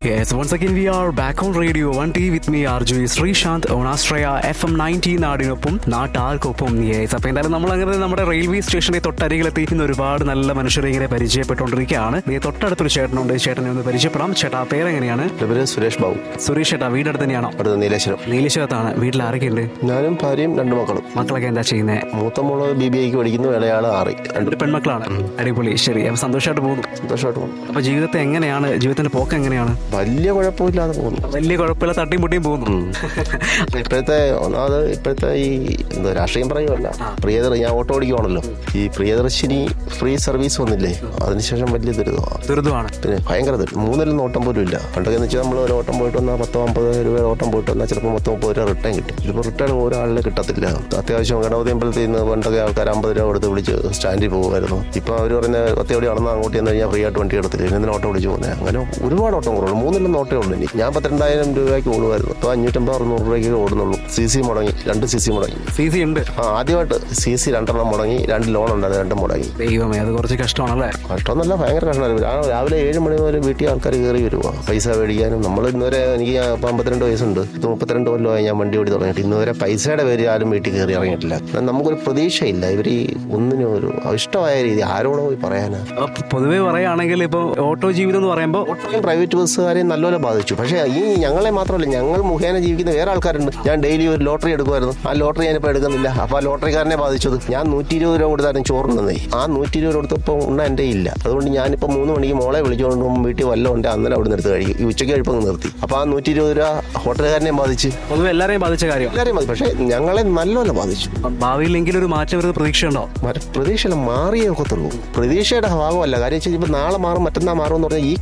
Yes, once again we are back on Radio 1T with me RJ Sreesanth on Astraya FM 90 നാടിനൊപ്പം നാട്ടാർക്കൊപ്പം yes അപ്പൊ എന്തായാലും നമ്മൾ അങ്ങനെ നമ്മുടെ റെയിൽവേ സ്റ്റേഷന്റെ തൊട്ടരികിലെത്തി ഇന്ന് ഒരുപാട് നല്ല മനുഷ്യരെ ഇങ്ങനെ പരിചയപ്പെട്ടുകൊണ്ടിരിക്കുകയാണ് ദേ തൊട്ടടുത്തൊരു ചേട്ടനുണ്ട് ചേട്ടനെ ഒന്ന് പരിചയപ്പെടാം ചേട്ടാ പേരെങ്ങനെയാണ് എൻ്റെ പേര് സുരേഷ് ബാബു സുരേഷ് ചേട്ടാ വീടടുത്ത് തന്നെയാണോ അടുത്ത നീലേശ്വരം നീലേശ്വരത്താണ് വീട്ടിൽ ആരൊക്കെയുണ്ട് ഞാനും ഭാര്യയും രണ്ട് മക്കളും മക്കളൊക്കെ എന്താ ചെയ്യുന്നത് മൂത്ത മോള് ബി ബി ഐക്ക് പഠിക്കുന്നു ഇളയാള് ആറി രണ്ട് ഒരു പെൺമക്കളാണ് അടിപൊളി ശരി അപ്പൊ സന്തോഷമായിട്ട് പോകുന്നു സന്തോഷമായിട്ട് പോകുന്നു അപ്പൊ ജീവിതത്തെ എങ്ങനെയാണ് ജീവിതത്തിന്റെ പോക്ക് എങ്ങനെയാണ് വലിയ കുഴപ്പമില്ലാതെ പോകുന്നു വലിയ കുഴപ്പമില്ല തട്ടിയും പൊട്ടിയും പോകുന്നു ഇപ്പോഴത്തെ ഒന്നാമത് ഇപ്പോഴത്തെ ഈ എന്താ രാഷ്ട്രീയം പറയുമല്ല പ്രിയദർ ഞാൻ ഓട്ടോ ഓടിക്കുവാണല്ലോ ഈ പ്രിയദർശിനി ഫ്രീ സർവീസ് വന്നില്ലേ അതിനുശേഷം വലിയ ദുരിതമാണ് ദുരിതമാണ് പിന്നെ ഭയങ്കര ദുരിതം മൂന്നിലൊന്നും ഓട്ടം പോലും ഇല്ല പണ്ടൊക്കെ എന്ന് വെച്ചാൽ നമ്മൾ ഒരു ഓട്ടം പോയിട്ട് വന്നാൽ പത്തോ അമ്പത് രൂപ ഓട്ടം പോയിട്ട് വന്നാൽ ചിലപ്പോൾ പത്ത് മുപ്പത് രൂപ റിട്ടേൺ കിട്ടും ഇതിപ്പോൾ റിട്ടേൺ ഒരാളിനെ കിട്ടത്തില്ല അത്യാവശ്യം ഗണപതി അമ്പലത്തിൽ നിന്ന് പണ്ടൊക്കെ ആൾക്കാർ അമ്പത് രൂപ കൊടുത്ത് വിളിച്ച് സ്റ്റാൻഡിൽ പോകുമായിരുന്നു ഇപ്പോൾ അവർ പറഞ്ഞ പത്തേടി നടന്ന് അങ്ങോട്ട് ചെന്ന് കഴിഞ്ഞാൽ ഫ്രീ ആയിട്ട് വണ്ടി എടുത്തില്ല ഇതിന് ഓട്ടം വിളിച്ച് പോകുന്നത് അങ്ങനെ ഒരുപാട് ഓട്ടം കുറവുള്ളൂ മൂന്നിലൊന്നും ഓട്ടേ ഉള്ളൂ ഇനി ഞാൻ പത്തിരണ്ടായിരം രൂപയ്ക്ക് ഓടുമായിരുന്നു ഇപ്പോൾ അഞ്ഞൂറ്റമ്പത് അറുന്നൂറ് രൂപയ്ക്ക് ഓടുന്നുള്ളൂ സി സി മുടങ്ങി രണ്ട് സി സി മുടങ്ങി സി സി ഉണ്ട് ആ ആദ്യമായിട്ട് സി സി രണ്ടെണ്ണം മുടങ്ങി രണ്ട് ലോൺ ഉണ്ടായിരുന്നു രണ്ടും മുടങ്ങി ദൈവമേ അത് കുറച്ച് കഷ്ടമാണല്ലേ കഷ്ടമെന്നല്ല ഭയങ്കര കഷ്ടമായിരുന്നു ആ രാവിലെ ഏഴ് മണി മുതൽ വീട്ടിൽ ആൾക്കാർ കയറി വരുവാ പൈസ മേടിക്കാനും നമ്മൾ ഇന്നുവരെ എനിക്ക് ഇപ്പം അമ്പത്തിരണ്ട് വയസ്സുണ്ട് ഇത് മുപ്പത്തിരണ്ട് കൊല്ലമായി ഞാൻ വണ്ടി ഓടി തുടങ്ങിയിട്ട് ഇന്നുവരെ പൈസയുടെ പേര് ആരും വീട്ടിൽ കയറി ഇറങ്ങിയിട്ടില്ല എന്നാൽ നമുക്കൊരു പ്രതീക്ഷയില്ല ഇവർ ഈ ഒന്നിനും ഒരു ഇഷ്ടമായ രീതി ആരോടോ പോയി പറയാനാ അപ്പൊ പൊതുവെ പറയുകയാണെങ്കിൽ ഇപ്പൊ ഓട്ടോ ജീവിതം എന്ന് പറയുമ്പോൾ ഒട്ടും പ്രൈവറ്റ് ബസ്സുകാരെയും നല്ലപോലെ ബാധിച്ചു പക്ഷേ ഈ ഞങ്ങളെ മാത്രമല്ല ഞങ്ങൾ മുഖേന ജീവിക്കുന്ന വേറെ ആൾക്കാരുണ്ട് ഞാൻ ഡെയിലി ഒരു ലോട്ടറി എടുക്കുമായിരുന്നു ആ ലോട്ടറി ഞാനിപ്പോൾ എടുക്കുന്നില്ല അപ്പോൾ ആ ലോട്ടറിക്കാരനെ ബാധിച്ചത് ഞാൻ നൂറ്റി ഇരുപത് രൂപ കൊടുത്താലും ചോറുണ്ടെന്നേ ആ നൂറ്റി ഇരുപത് രൂപ കൊടുത്തപ്പോൾ ഉണ്ണ എൻ്റെ ഇല്ല അതുകൊണ്ട് ഞാനിപ്പോൾ മൂന്ന് മണിക്ക് മോളെ വിളിച്ചുകൊണ്ട് പോകുമ്പോൾ വീട്ടിൽ വല്ലതും ഉണ്ട് അന്നേരം അവിടെ നിർത്തി കഴിക്കും ഈ ഉച്ചയ്ക്ക് കഴിപ്പം നിർത്തി അപ്പോൾ ആ നൂറ്റി ഇരുപത് രൂപ ഹോട്ടലുകാരനെ ബാധിച്ച് പൊതുവെ എല്ലാരെയും ബാധിച്ച കാര്യം എല്ലാവരെയും ബാധിച്ചു പക്ഷേ ഞങ്ങളെ നല്ലപോലെ ബാധിച്ചു ഭാവിയിലെങ്കിലും ഒരു മാറ്റം വരുന്ന പ്രതീക്ഷയുണ്ടോ മറ്റേ പ്രതീക്ഷ മാറിയേ ഒക്കത്തുള്ളൂ പ്രതീക്ഷയുടെ ഭാഗമല്ല കാര്യം വെച്ചാൽ ഇപ്പം നാളെ മാറും മറ്റന്നാൾ മാറും എന്ന് പറഞ്ഞാൽ ഈ